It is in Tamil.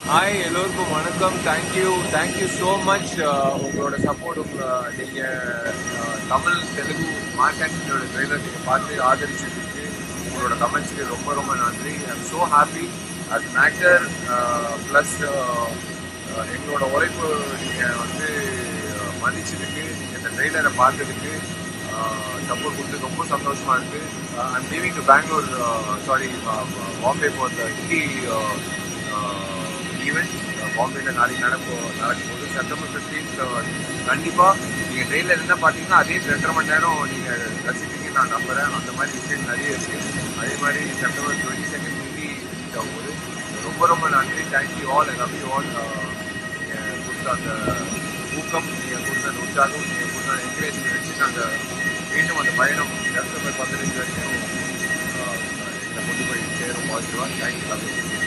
ஹாய் எல்லோருக்கும் வணக்கம் தேங்க்யூ தேங்க்யூ ஸோ மச் உங்களோட சப்போர்ட் உங்க நீங்கள் தமிழ் தெலுங்கு மார்க்கெட்டோட ட்ரெய்லர் நீங்கள் பார்த்து ஆதரிச்சதுக்கு உங்களோட கமெண்ட்ஸ்க்கு ரொம்ப ரொம்ப நன்றி I'm so happy as an actor plus எங்களோட உழைப்பு நீங்கள் வந்து uh, மதிச்சதுக்கு நீங்கள் இந்த ட்ரெய்லரை பார்த்ததுக்கு சப்போர்ட் கொடுத்து ரொம்ப சந்தோஷமா இருக்கு I'm leaving to Bangalore sorry Bombay for the Hindi event பாம்பேல நாளைக்கு நடப்போ நடக்கும் போது செப்டம்பர் ஃபிஃப்டீன்த் கண்டிப்பாக நீங்கள் ட்ரெயினில் என்ன பார்த்தீங்கன்னா அதே ரெண்டரை மணி நேரம் நீங்கள் ரசிப்பீங்கன்னு நான் நம்புகிறேன் அந்த மாதிரி விஷயம் நிறைய இருக்குது அதே மாதிரி September twenty second Hindi release ஆகும்போது ரொம்ப ரொம்ப நன்றி thank you all love you all நீங்கள் கொடுத்த அந்த ஊக்கம் நீங்கள் கொடுத்த அந்த உற்சாகம் நீங்கள் கொடுத்த என்கரேஜ்மெண்ட் வச்சு நாங்கள் மீண்டும் அந்த பயணம் செப்டம்பர் பதினஞ்சு வரைக்கும் எங்களை கொண்டு போய் சேரும் பாசிட்டிவாக தேங்க்யூ லவ் யூ